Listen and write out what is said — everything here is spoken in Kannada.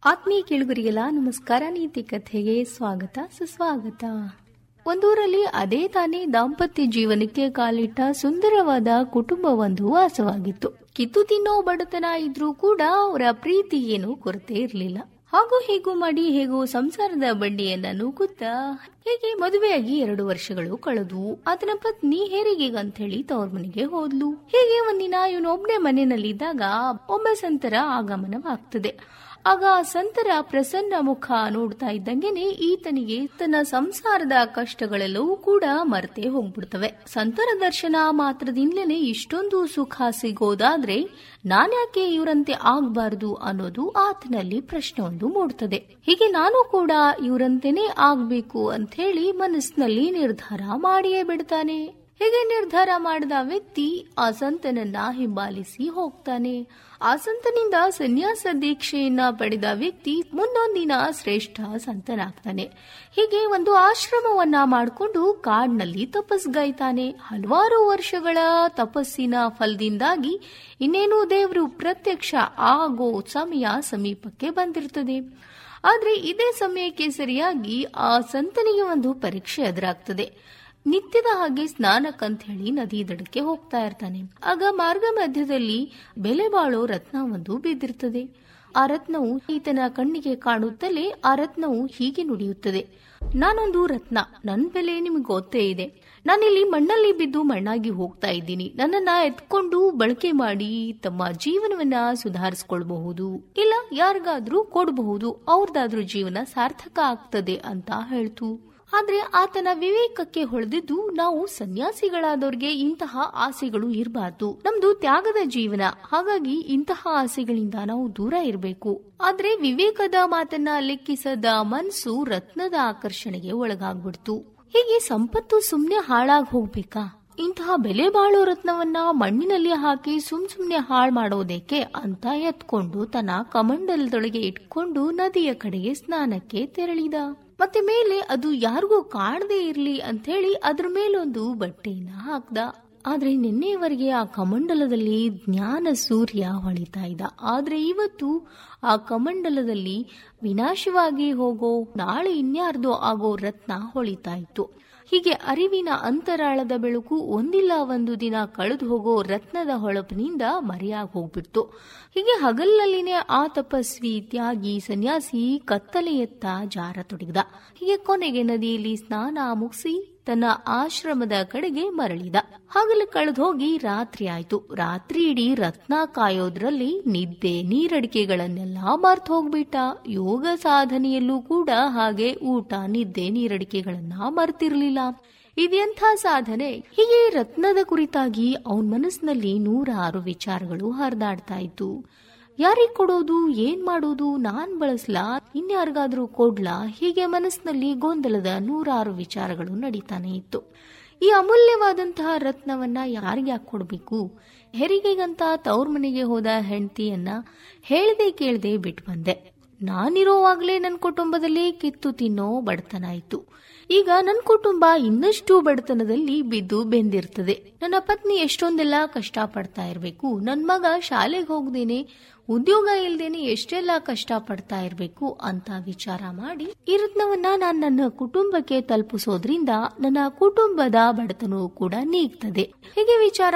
ಆತ್ಮೀಯ ಕೇಳುಗರಿಗೆಲ್ಲ ನಮಸ್ಕಾರ ನೀತಿ ಕಥೆಗೆ ಸ್ವಾಗತ ಸುಸ್ವಾಗತ ಒಂದೂರಲ್ಲಿ ಅದೇ ತಾನೇ ದಾಂಪತ್ಯ ಜೀವನಕ್ಕೆ ಕಾಲಿಟ್ಟ ಸುಂದರವಾದ ಕುಟುಂಬವೊಂದು ವಾಸವಾಗಿತ್ತು ಕಿತ್ತು ತಿನ್ನೋ ಬಡತನ ಇದ್ರೂ ಕೂಡ ಅವರ ಪ್ರೀತಿ ಏನೂ ಕೊರತೆ ಇರಲಿಲ್ಲ ಹಾಗೂ ಹೀಗೂ ಮಾಡಿ ಹೇಗೋ ಸಂಸಾರದ ಬಡ್ಡಿಯನ್ನ ನೂಕುತ್ತಾ ಹೇಗೆ ಮದುವೆಯಾಗಿ ಎರಡು ವರ್ಷಗಳು ಕಳೆದು ಆತನ ಪತ್ನಿ ಹೆರಿಗೆಗಂತ ಹೇಳಿ ತವ್ರ ಮನೆಗೆ ಹೋದ್ಲು ಹೀಗೆ ಒಂದಿನ ಇವನೊಬ್ನೇ ಮನೆಯಲ್ಲಿದ್ದಾಗ ಒಬ್ಬ ಸಂತರ ಆಗಮನವಾಗ್ತದೆ ಆಗ ಆ ಸಂತರ ಪ್ರಸನ್ನ ಮುಖ ನೋಡ್ತಾ ಇದ್ದಂಗೆನೆ ಈತನಿಗೆ ತನ್ನ ಸಂಸಾರದ ಕಷ್ಟಗಳೆಲ್ಲವೂ ಕೂಡ ಮರೆತೇ ಹೋಗ್ಬಿಡ್ತವೆ ಸಂತರ ದರ್ಶನ ಮಾತ್ರದಿಂದಲೇ ಇಷ್ಟೊಂದು ಸುಖ ಸಿಗೋದಾದ್ರೆ ನಾನ್ಯಾಕೆ ಇವರಂತೆ ಆಗ್ಬಾರ್ದು ಅನ್ನೋದು ಆತನಲ್ಲಿ ಪ್ರಶ್ನೆ ಒಂದು ಮೂಡ್ತದೆ ಹೀಗೆ ನಾನು ಕೂಡ ಇವರಂತೆನೇ ಆಗ್ಬೇಕು ಅಂತ ಹೇಳಿ ಮನಸ್ಸಿನಲ್ಲಿ ನಿರ್ಧಾರ ಮಾಡಿಯೇ ಬಿಡ್ತಾನೆ ಹೀಗೆ ನಿರ್ಧಾರ ಮಾಡಿದ ವ್ಯಕ್ತಿ ಆ ಸಂತನನ್ನ ಹಿಂಬಾಲಿಸಿ ಹೋಗ್ತಾನೆ ಆ ಸಂತನಿಂದ ಸನ್ಯಾಸ ದೀಕ್ಷೆಯನ್ನ ಪಡೆದ ವ್ಯಕ್ತಿ ಮುಂದೊಂದಿನ ಶ್ರೇಷ್ಠ ಸಂತನಾಗ್ತಾನೆ ಹೀಗೆ ಒಂದು ಆಶ್ರಮವನ್ನ ಮಾಡಿಕೊಂಡು ಕಾಡ್ನಲ್ಲಿ ತಪಸ್ಗೈತಾನೆ ಹಲವಾರು ವರ್ಷಗಳ ತಪಸ್ಸಿನ ಫಲದಿಂದಾಗಿ ಇನ್ನೇನು ದೇವರು ಪ್ರತ್ಯಕ್ಷ ಆಗೋ ಸಮಯ ಸಮೀಪಕ್ಕೆ ಬಂದಿರ್ತದೆ ಆದ್ರೆ ಇದೇ ಸಮಯಕ್ಕೆ ಸರಿಯಾಗಿ ಆ ಸಂತನಿಗೆ ಒಂದು ಪರೀಕ್ಷೆ ಎದುರಾಗ್ತದೆ ನಿತ್ಯದ ಹಾಗೆ ಸ್ನಾನಕ್ಕಂತ ಹೇಳಿ ನದಿ ದಡಕ್ಕೆ ಹೋಗ್ತಾ ಇರ್ತಾನೆ ಆಗ ಮಾರ್ಗ ಮಧ್ಯದಲ್ಲಿ ಬೆಲೆ ಬಾಳೋ ರತ್ನ ಒಂದು ಬಿದ್ದಿರ್ತದೆ ಆ ರತ್ನವು ಈತನ ಕಣ್ಣಿಗೆ ಕಾಣುತ್ತಲೇ ಆ ರತ್ನವು ಹೀಗೆ ನುಡಿಯುತ್ತದೆ ನಾನೊಂದು ರತ್ನ ನನ್ ಬೆಲೆ ನಿಮ್ಗೆ ಗೊತ್ತೇ ಇದೆ ನಾನಿಲ್ಲಿ ಮಣ್ಣಲ್ಲಿ ಬಿದ್ದು ಮಣ್ಣಾಗಿ ಹೋಗ್ತಾ ಇದ್ದೀನಿ ನನ್ನನ್ನ ಎತ್ಕೊಂಡು ಬಳಕೆ ಮಾಡಿ ತಮ್ಮ ಜೀವನವನ್ನ ಸುಧಾರಿಸ್ಕೊಳ್ಬಹುದು ಇಲ್ಲ ಯಾರಿಗಾದ್ರೂ ಕೊಡಬಹುದು ಅವ್ರದಾದ್ರೂ ಜೀವನ ಸಾರ್ಥಕ ಆಗ್ತದೆ ಅಂತ ಹೇಳ್ತು ಆದ್ರೆ ಆತನ ವಿವೇಕಕ್ಕೆ ಹೊಳೆದಿದ್ದು ನಾವು ಸನ್ಯಾಸಿಗಳಾದವ್ರಿಗೆ ಇಂತಹ ಆಸೆಗಳು ಇರಬಾರ್ದು ನಮ್ದು ತ್ಯಾಗದ ಜೀವನ ಹಾಗಾಗಿ ಇಂತಹ ಆಸೆಗಳಿಂದ ನಾವು ದೂರ ಇರಬೇಕು ಆದ್ರೆ ವಿವೇಕದ ಮಾತನ್ನ ಲೆಕ್ಕಿಸದ ಮನಸ್ಸು ರತ್ನದ ಆಕರ್ಷಣೆಗೆ ಒಳಗಾಗ್ಬಿಡ್ತು ಹೀಗೆ ಸಂಪತ್ತು ಸುಮ್ನೆ ಹಾಳಾಗ್ ಹೋಗ್ಬೇಕಾ ಇಂತಹ ಬೆಲೆ ಬಾಳೋ ರತ್ನವನ್ನ ಮಣ್ಣಿನಲ್ಲಿ ಹಾಕಿ ಸುಮ್ ಸುಮ್ನೆ ಹಾಳು ಮಾಡೋದೇಕೆ ಅಂತ ಎತ್ಕೊಂಡು ತನ್ನ ಕಮಂಡಲದೊಳಗೆ ಇಟ್ಕೊಂಡು ನದಿಯ ಕಡೆಗೆ ಸ್ನಾನಕ್ಕೆ ತೆರಳಿದ ಮತ್ತೆ ಮೇಲೆ ಅದು ಯಾರಿಗೂ ಕಾಣದೇ ಇರ್ಲಿ ಅಂತ ಹೇಳಿ ಅದ್ರ ಮೇಲೊಂದು ಬಟ್ಟೆಯನ್ನ ಹಾಕ್ದ ಆದ್ರೆ ನಿನ್ನೆಯವರೆಗೆ ಆ ಕಮಂಡಲದಲ್ಲಿ ಜ್ಞಾನ ಸೂರ್ಯ ಹೊಳಿತಾ ಇದ್ದ ಆದ್ರೆ ಇವತ್ತು ಆ ಕಮಂಡಲದಲ್ಲಿ ವಿನಾಶವಾಗಿ ಹೋಗೋ ನಾಳೆ ಇನ್ಯಾರ್ದೋ ಆಗೋ ರತ್ನ ಹೊಳಿತಾ ಇತ್ತು ಹೀಗೆ ಅರಿವಿನ ಅಂತರಾಳದ ಬೆಳಕು ಒಂದಿಲ್ಲ ಒಂದು ದಿನ ಕಳೆದು ಹೋಗೋ ರತ್ನದ ಹೊಳಪಿನಿಂದ ಮರೆಯಾಗಿ ಹೋಗ್ಬಿಡ್ತು ಹೀಗೆ ಹಗಲಿನಲ್ಲಿನೇ ಆ ತಪಸ್ವಿ ತ್ಯಾಗಿ ಸನ್ಯಾಸಿ ಕತ್ತಲೆಯತ್ತ ಜಾರತೊಡಗಿದ ಹೀಗೆ ಕೊನೆಗೆ ನದಿಯಲ್ಲಿ ಸ್ನಾನ ಮುಗಿಸಿ ತನ್ನ ಆಶ್ರಮದ ಕಡೆಗೆ ಮರಳಿದ ಹಗಲು ಕಳೆದು ಹೋಗಿ ರಾತ್ರಿ ಆಯ್ತು ರಾತ್ರಿ ಇಡೀ ರತ್ನ ಕಾಯೋದ್ರಲ್ಲಿ ನಿದ್ದೆ ನೀರಡಿಕೆಗಳನ್ನೆಲ್ಲ ಮರ್ತು ಹೋಗ್ಬಿಟ್ಟ ಯೋಗ ಸಾಧನೆಯಲ್ಲೂ ಕೂಡ ಹಾಗೆ ಊಟ ನಿದ್ದೆ ನೀರಡಿಕೆಗಳನ್ನ ಮರ್ತಿರ್ಲಿಲ್ಲ ಇದೆಂಥ ಸಾಧನೆ ಹೀಗೆ ರತ್ನದ ಕುರಿತಾಗಿ ಅವನ ಮನಸ್ಸಿನಲ್ಲಿ ನೂರಾರು ವಿಚಾರಗಳು ಹರಿದಾಡ್ತಾ ಇತ್ತು ಯಾರಿಗ್ ಕೊಡೋದು ಏನ್ ಮಾಡೋದು ನಾನ್ ಬಳಸ್ಲಾ ಇನ್ಯಾರಿಗಾದ್ರೂ ಕೊಡ್ಲಾ ಹೀಗೆ ಮನಸ್ಸಿನಲ್ಲಿ ಗೊಂದಲದ ನೂರಾರು ವಿಚಾರಗಳು ನಡೀತಾನೆ ಇತ್ತು ಈ ಅಮೂಲ್ಯವಾದಂತಹ ರತ್ನವನ್ನ ಯಾರಿಗ್ಯಾಕೆ ಕೊಡ್ಬೇಕು ಹೆರಿಗೆಗಂತ ತವ್ರ ಮನೆಗೆ ಹೋದ ಹೆಂಡತಿಯನ್ನ ಹೇಳ್ದೆ ಕೇಳ್ದೆ ಬಿಟ್ಟು ಬಂದೆ ನಾನಿರೋವಾಗ್ಲೇ ನನ್ನ ಕುಟುಂಬದಲ್ಲಿ ಕಿತ್ತು ತಿನ್ನೋ ಬಡತನ ಆಯ್ತು ಈಗ ನನ್ನ ಕುಟುಂಬ ಇನ್ನಷ್ಟು ಬಡತನದಲ್ಲಿ ಬಿದ್ದು ಬೆಂದಿರ್ತದೆ ನನ್ನ ಪತ್ನಿ ಎಷ್ಟೊಂದೆಲ್ಲ ಕಷ್ಟ ಪಡ್ತಾ ಇರ್ಬೇಕು ನನ್ ಮಗ ಶಾಲೆಗೆ ಹೋಗ್ದೇನೆ ಉದ್ಯೋಗ ಇಲ್ದೇನೆ ಎಷ್ಟೆಲ್ಲ ಕಷ್ಟ ಪಡ್ತಾ ಇರ್ಬೇಕು ಅಂತ ವಿಚಾರ ಮಾಡಿ ಈ ರತ್ನವನ್ನ ನಾನ್ ನನ್ನ ಕುಟುಂಬಕ್ಕೆ ತಲುಪಿಸೋದ್ರಿಂದ ನನ್ನ ಕುಟುಂಬದ ಬಡತನವೂ ಕೂಡ ನೀಗ್ತದೆ ಹೀಗೆ ವಿಚಾರ